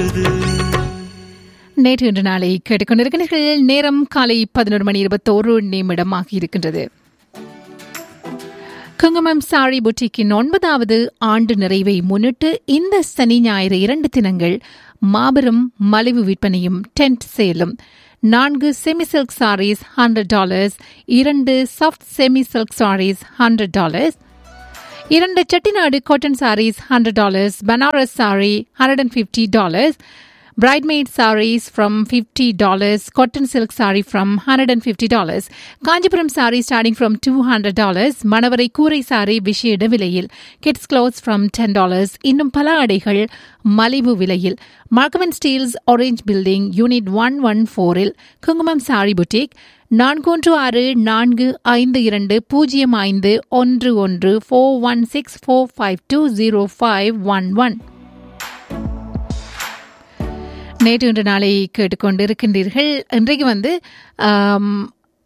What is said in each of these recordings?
தூண்டுது நேற்று இன்று நாளை கேட்டுக்கொண்டிருக்கிறீர்கள் நேரம் காலை பதினோரு மணி இருபத்தோரு நிமிடமாக இருக்கின்றது குங்குமம் சாரி புட்டிக்கின் ஒன்பதாவது ஆண்டு நிறைவை முன்னிட்டு இந்த சனி ஞாயிறு இரண்டு தினங்கள் மாபெரும் மலிவு விற்பனையும் டென்ட் சேலும் நான்கு semi silk saris hundred dollars இரண்டு soft semi silk saris hundred dollars இரண்டு Chettinad cotton saris hundred dollars Banaras sari hundred and fifty dollars bridesmaid sarees from $50 cotton silk saree from $150 Kanchipuram saree starting from $200 மணவரை கூரை சாரி விஷேட விலையில் கிட்ஸ் clothes from $10 இன்னும் பல ஆடைகள் மலிவு விலையில் Markham Steeles orange building unit one one ஃபோரில் குங்குமம் சாரி புட்டிக் நான்கு ஒன்று ஆறு நான்கு ஐந்து இரண்டு பூஜ்ஜியம் ஐந்து ஒன்று ஒன்று four one six four five two zero five one one நேற்று இன்று நாளை கேட்டுக்கொண்டிருக்கின்றீர்கள் இன்றைக்கு வந்து ஆம்,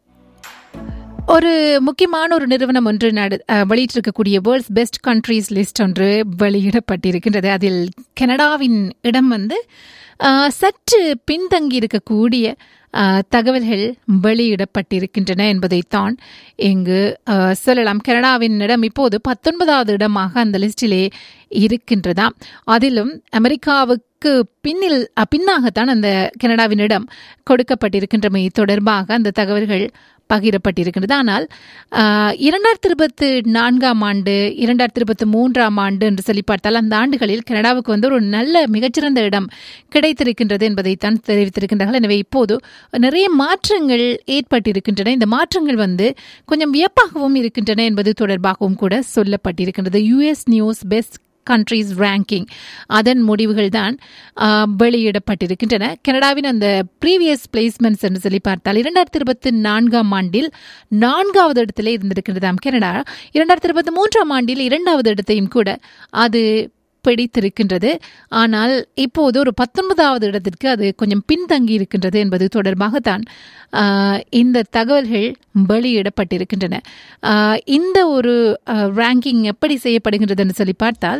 ஒரு முக்கியமான ஒரு நிறுவனம் ஒன்று நடு அஹ், வெளியிட்டிருக்கக்கூடிய வேர்ல்ட்ஸ் பெஸ்ட் கண்ட்ரீஸ் லிஸ்ட் ஒன்று வெளியிடப்பட்டிருக்கின்றது அதில் கனடாவின் இடம் வந்து அஹ், சற்று பின்தங்கி இருக்கக்கூடிய அஹ், தகவல்கள் வெளியிடப்பட்டிருக்கின்றன என்பதைத்தான் இங்கு அஹ், சொல்லலாம் கனடாவின் இடம் இப்போது பத்தொன்பதாவது இடமாக அந்த லிஸ்டிலே இருக்கின்றதா அதிலும் அமெரிக்காவுக்கு பின்னில் அஹ், பின்னாகத்தான் அந்த கனடாவின் இடம் கொடுக்கப்பட்டிருக்கின்றமை தொடர்பாக அந்த தகவல்கள் பகிரப்பட்டிருக்கின்றது ஆனால் ஆஹ், இரண்டாயிரத்தி இருபத்தி நான்காம் ஆண்டு இரண்டாயிரத்தி இருபத்தி மூன்றாம் ஆண்டு என்று சொல்லி பார்த்தால் அந்த ஆண்டுகளில் கனடாவுக்கு வந்து ஒரு நல்ல மிகச்சிறந்த இடம் கிடைத்திருக்கின்றது என்பதைத்தான் தெரிவித்திருக்கின்றார்கள் எனவே இப்போது நிறைய மாற்றங்கள் ஏற்பட்டிருக்கின்றன இந்த மாற்றங்கள் வந்து கொஞ்சம் வியப்பாகவும் இருக்கின்றன என்பது தொடர்பாகவும் கூட சொல்லப்பட்டிருக்கின்றது US news best countries ranking அதன் முடிவுகள் தான் வெளியிடப்பட்டிருக்கின்றன கனடாவின் அந்த ப்ரீவியஸ் பிளேஸ்மெண்ட்ஸ் என்று சொல்லி பார்த்தால் இரண்டாயிரத்தி இருபத்தி நான்காம் ஆண்டில் நான்காவது இடத்திலே இருந்திருக்கிறதாம் கனடா இரண்டாயிரத்தி இருபத்தி மூன்றாம் ஆண்டில் இரண்டாவது இடத்தையும் கூட அது பிடித்திருக்கின்றது ஆனால் இப்போது ஒரு பத்தொன்பதாவது இடத்திற்கு அது கொஞ்சம் பின்தங்கி இருக்கின்றது என்பது தொடர்பாகத்தான் ஆஹ், இந்த தகவல்கள் வெளியிடப்பட்டிருக்கின்றன ஆஹ், இந்த ஒரு ரேங்கிங் எப்படி செய்யப்படுகின்றது என்று சொல்லி பார்த்தால்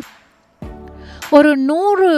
ஒரு நூறு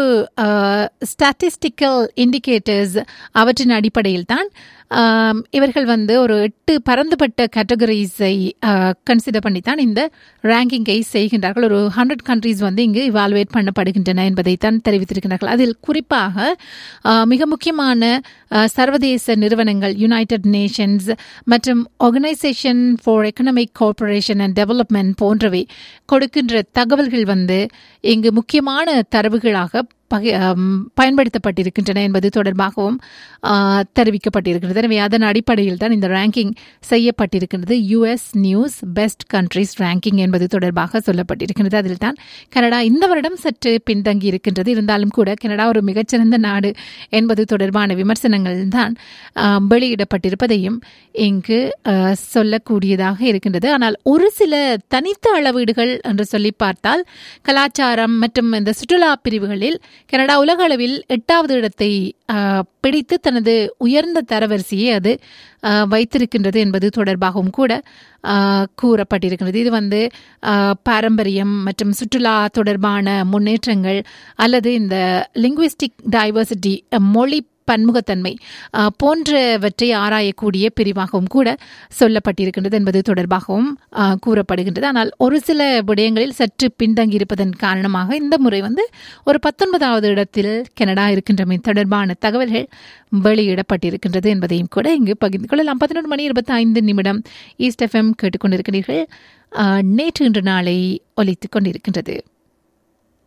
ஸ்டாட்டிஸ்டிக்கல் இண்டிகேட்டர்ஸ் அவற்றின் அடிப்படையில் தான் ஆம், இவர்கள் வந்து ஒரு எட்டு பரந்துபட்ட கேட்டகரிஸை கன்சிடர் பண்ணி தான் இந்த ரேங்கிங்கை செய்கின்றார்கள் ஒரு ஹண்ட்ரட் கண்ட்ரீஸ் வந்து இங்கு இவாலுவேட் பண்ணப்படுகின்றன என்பதைத்தான் தெரிவித்திருக்கிறார்கள் அதில் குறிப்பாக ஆ, மிக முக்கியமான ஆ, சர்வதேச நிறுவனங்கள் யுனைடெட் நேஷன்ஸ் மற்றும் organisation for economic cooperation and development போன்றவை கொடுக்கின்ற தகவல்கள் வந்து இங்கு முக்கியமான தரவுகளாக பகி ஆம், பயன்படுத்தப்பட்டிருக்கின்றன என்பது தொடர்பாகவும் ஆ, தெரிவிக்கப்பட்டிருக்கிறது எனவே அதன் அடிப்படையில் தான் இந்த ரேங்கிங் செய்யப்பட்டிருக்கிறது US news best countries ranking என்பது தொடர்பாக சொல்லப்பட்டிருக்கிறது அதில் தான் கனடா இந்த வருடம் சற்று பின்தங்கி இருக்கின்றது இருந்தாலும் கூட கனடா ஒரு மிகச்சிறந்த நாடு என்பது தொடர்பான விமர்சனங்கள் தான் ஆ, வெளியிடப்பட்டிருப்பதையும் இங்கு ஆ, சொல்லக்கூடியதாக இருக்கின்றது ஆனால் ஒரு சில தனித்த அளவீடுகள் என்று சொல்லி பார்த்தால் கலாச்சாரம் மற்றும் இந்த சுற்றுலா பிரிவுகளில் கனடா உலக அளவில் எட்டாவது இடத்தை ஆ, பிடித்து தனது உயர்ந்த தரவரிசையை அது ஆ, வைத்திருக்கின்றது என்பது தொடர்பாகவும் கூட ஆ, கூறப்பட்டிருக்கிறது இது வந்து ஆ, பாரம்பரியம் மற்றும் சுற்றுலா தொடர்பான முன்னேற்றங்கள் அல்லது இந்த லிங்குவிஸ்டிக் டைவர்சிட்டி மொழி பன்முகத்தன்மை ஆ, போன்றவற்றை ஆராயக்கூடிய பிரிவாகவும் கூட சொல்லப்பட்டிருக்கின்றது என்பது தொடர்பாகவும் ஆ, கூறப்படுகின்றது ஆனால் ஒரு சில விடயங்களில் சற்று பின்தங்கி இருப்பதன் காரணமாக இந்த முறை வந்து ஒரு பத்தொன்பதாவது இடத்தில் கனடா இருக்கின்றமை தொடர்பான தகவல்கள் வெளியிடப்பட்டிருக்கின்றது என்பதையும் கூட இங்கு பகிர்ந்து கொள்ளலாம் பதினொரு மணி இருபத்தி ஐந்து நிமிடம் ஈஸ்ட் எஃப்எம் கேட்டுக்கொண்டிருக்கிறீர்கள் ஆ, நேற்று இன்று நாளை ஒலித்துக் கொண்டிருக்கின்றது